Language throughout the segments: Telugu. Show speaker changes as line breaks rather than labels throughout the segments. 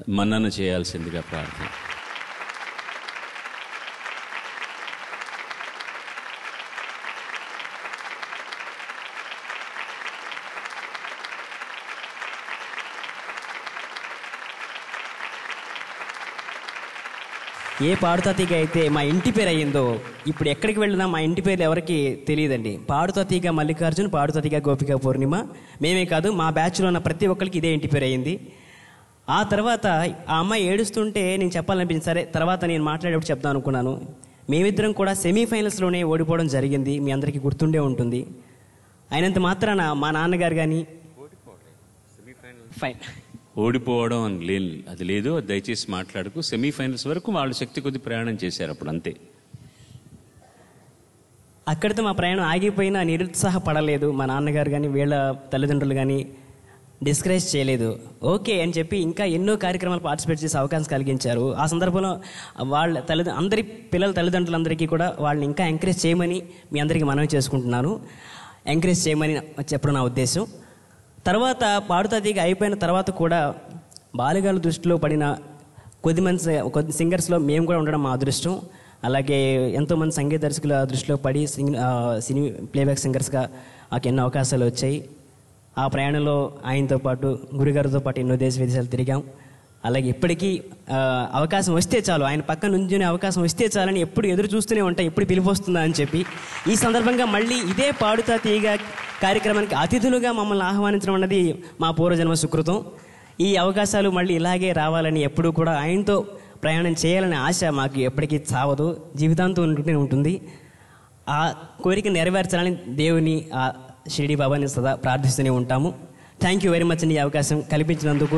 మన్నన చేయాల్సిందిగా ప్రార్థన
ఏ పాడుతాతీగ అయితే మా ఇంటి పేరు అయ్యిందో ఇప్పుడు ఎక్కడికి వెళ్ళినా మా ఇంటి పేర్లు ఎవరికి తెలియదండి పాడుతాతీగ మల్లికార్జున్ పాడుతాతీగ గోపిక పూర్ణిమ మేమే కాదు మా బ్యాచ్లో ఉన్న ప్రతి ఒక్కరికి ఇదే ఇంటి పేరు అయ్యింది ఆ తర్వాత ఆ అమ్మాయి ఏడుస్తుంటే నేను చెప్పాలనిపించింది సరే తర్వాత నేను మాట్లాడేప్పుడు చెప్దాం అనుకున్నాను మేమిద్దరం కూడా సెమీఫైనల్స్లోనే ఓడిపోవడం జరిగింది మీ అందరికీ గుర్తుండే ఉంటుంది అయినంత మాత్రాన మా నాన్నగారు కానీ ఫైన్
ఓడిపోవడం అని లేదు అది లేదు అది దయచేసి మాట్లాడుకు సెమీఫైనల్స్ వరకు వాళ్ళు శక్తి కొద్ది ప్రయాణం చేశారు అప్పుడు అంతే
అక్కడితో మా ప్రయాణం ఆగిపోయినా నిరుత్సాహపడలేదు మా నాన్నగారు కానీ వీళ్ళ తల్లిదండ్రులు కానీ డిస్కరేజ్ చేయలేదు ఓకే అని చెప్పి ఇంకా ఎన్నో కార్యక్రమాలు పార్టిసిపేట్ చేసే అవకాశం కలిగించారు ఆ సందర్భంలో వాళ్ళ తల్లి అందరి పిల్లల తల్లిదండ్రులందరికీ కూడా వాళ్ళని ఇంకా ఎంకరేజ్ చేయమని మీ అందరికీ మనవి చేసుకుంటున్నాను ఎంకరేజ్ చేయమని చెప్పడం నా ఉద్దేశం తర్వాత పాడుతాదిగా అయిపోయిన తర్వాత కూడా బాలిగాల దృష్టిలో పడిన కొద్దిమంది కొద్ది సింగర్స్లో మేము కూడా ఉండడం మా అదృష్టం అలాగే ఎంతోమంది సంగీత దర్శకుల దృష్టిలో పడి సింగ్ ఆ, సినీ ప్లేబ్యాక్ సింగర్స్గా మాకు ఎన్నో అవకాశాలు వచ్చాయి ఆ ప్రయాణంలో ఆయనతో పాటు గురుగారితో పాటు ఎన్నో దేశ విదేశాలు తిరిగాం అలాగే ఇప్పటికీ ఆ, అవకాశం వస్తే చాలు ఆయన పక్క నుంచునే అవకాశం వస్తే చాలని ఎప్పుడు ఎదురు చూస్తూనే ఉంటాం ఎప్పుడు పిలుపు వస్తుందా అని చెప్పి ఈ సందర్భంగా మళ్ళీ ఇదే పాడుతా తీగ కార్యక్రమానికి అతిథులుగా మమ్మల్ని ఆహ్వానించడం అన్నది మా పూర్వజన్మ సుకృతం ఈ అవకాశాలు మళ్ళీ ఇలాగే రావాలని ఎప్పుడూ కూడా ఆయనతో ప్రయాణం చేయాలనే ఆశ మాకు ఎప్పటికీ చావదు జీవితాంతం ఉంటూనే ఉంటుంది ఆ కోరిక నెరవేర్చాలని దేవుని ఆ షిరిడి బాబాని సదా ప్రార్థిస్తూనే ఉంటాము థ్యాంక్ యూ వెరీ మచ్ ఈ అవకాశం కల్పించినందుకు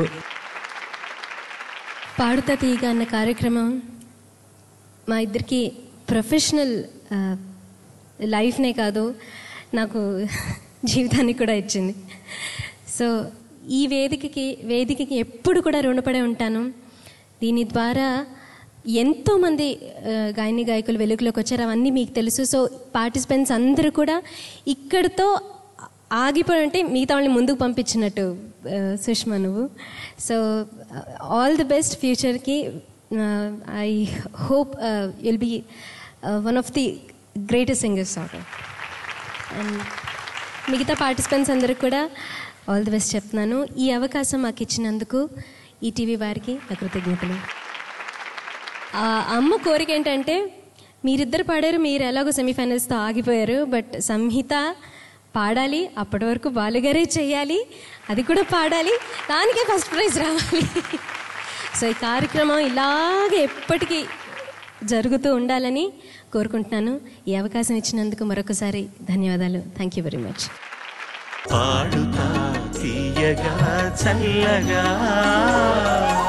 పాడుతా తీగ అన్న కార్యక్రమం మా ఇద్దరికి ప్రొఫెషనల్ ఆ, లైఫ్నే కాదు నాకు జీవితాన్ని కూడా ఇచ్చింది సో ఈ వేదికకి వేదికకి ఎప్పుడు కూడా రుణపడే ఉంటాను దీని ద్వారా ఎంతోమంది ఆ, గాయని గాయకులు వెలుగులోకి వచ్చారు అవన్నీ మీకు తెలుసు సో పార్టిసిపెంట్స్ అందరూ కూడా ఇక్కడితో ఆగిపోయి అంటే మిగతా వాళ్ళని ముందుకు పంపించినట్టు ఆ, సుష్మా నువ్వు సో ఆల్ ది బెస్ట్ ఫ్యూచర్కి I hope will be one of the greatest singers of and మిగతా పార్టిసిపెంట్స్ అందరికి కూడా ఆల్ ది బెస్ట్ చెప్తున్నాను ఈ అవకాశం మాకు ఇచ్చినందుకు ఈ టీవీ వారికి నా కృతజ్ఞతలు ఆ అమ్మ కోరిక ఏంటంటే మీరిద్దరు పాడారు మీరు ఎలాగో సెమీఫైనల్స్తో ఆగిపోయారు బట్ సంహిత పాడాలి అప్పటి వరకు బాలుగారే చేయాలి అది కూడా పాడాలి దానికే ఫస్ట్ ప్రైజ్ రావాలి సో ఈ కార్యక్రమం ఇలాగే ఎప్పటికీ జరుగుతూ ఉండాలని కోరుకుంటున్నాను ఈ అవకాశం ఇచ్చినందుకు మరొకసారి ధన్యవాదాలు thank you very much
Paduta Teeyaga చల్లగా